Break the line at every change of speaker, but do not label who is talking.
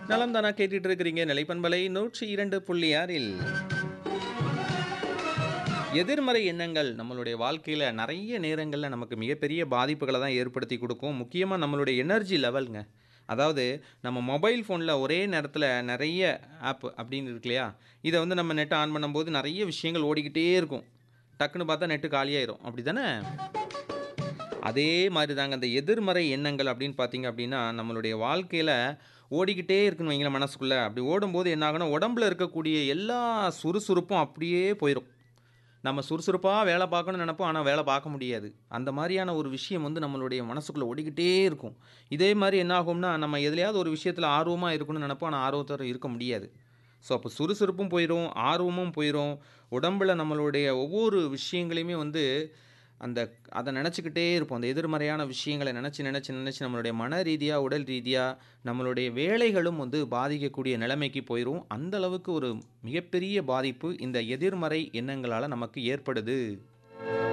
நலம் தானா கேட்டுட்டு இருக்கிறீங்க நிலைப்பண்பலை நூற்றி இரண்டு புள்ளி ஆறில் எதிர்மறை எண்ணங்கள் நம்மளுடைய வாழ்க்கையில் நிறைய நேரங்களில் நமக்கு மிகப்பெரிய பாதிப்புகளை தான் ஏற்படுத்தி கொடுக்கும் முக்கியமாக நம்மளுடைய எனர்ஜி லெவலுங்க அதாவது நம்ம மொபைல் ஃபோனில் ஒரே நேரத்தில் நிறைய ஆப் அப்படின்னு இருக்கு இல்லையா இதை வந்து நம்ம நெட்டை ஆன் பண்ணும்போது நிறைய விஷயங்கள் ஓடிக்கிட்டே இருக்கும் டக்குன்னு பார்த்தா நெட்டு காலியாயிரும் அப்படி தானே அதே மாதிரி தாங்க அந்த எதிர்மறை எண்ணங்கள் அப்படின்னு பார்த்தீங்க அப்படின்னா நம்மளுடைய வாழ்க்கையில் ஓடிக்கிட்டே இருக்குன்னு வைங்களேன் மனசுக்குள்ளே அப்படி ஓடும்போது என்ன ஆகும்னா உடம்புல இருக்கக்கூடிய எல்லா சுறுசுறுப்பும் அப்படியே போயிடும் நம்ம சுறுசுறுப்பாக வேலை பார்க்கணும்னு நினைப்போம் ஆனால் வேலை பார்க்க முடியாது அந்த மாதிரியான ஒரு விஷயம் வந்து நம்மளுடைய மனசுக்குள்ளே ஓடிக்கிட்டே இருக்கும் இதே மாதிரி என்ன ஆகும்னா நம்ம எதுலையாவது ஒரு விஷயத்தில் ஆர்வமாக இருக்கணும்னு நினைப்போம் ஆனால் ஆர்வத்தோட இருக்க முடியாது ஸோ அப்போ சுறுசுறுப்பும் போயிடும் ஆர்வமும் போயிடும் உடம்புல நம்மளுடைய ஒவ்வொரு விஷயங்களையுமே வந்து அந்த அதை நினச்சிக்கிட்டே இருப்போம் அந்த எதிர்மறையான விஷயங்களை நினச்சி நினச்சி நினச்சி நம்மளுடைய மன ரீதியாக உடல் ரீதியாக நம்மளுடைய வேலைகளும் வந்து பாதிக்கக்கூடிய நிலைமைக்கு போயிடும் அந்த அளவுக்கு ஒரு மிகப்பெரிய பாதிப்பு இந்த எதிர்மறை எண்ணங்களால் நமக்கு ஏற்படுது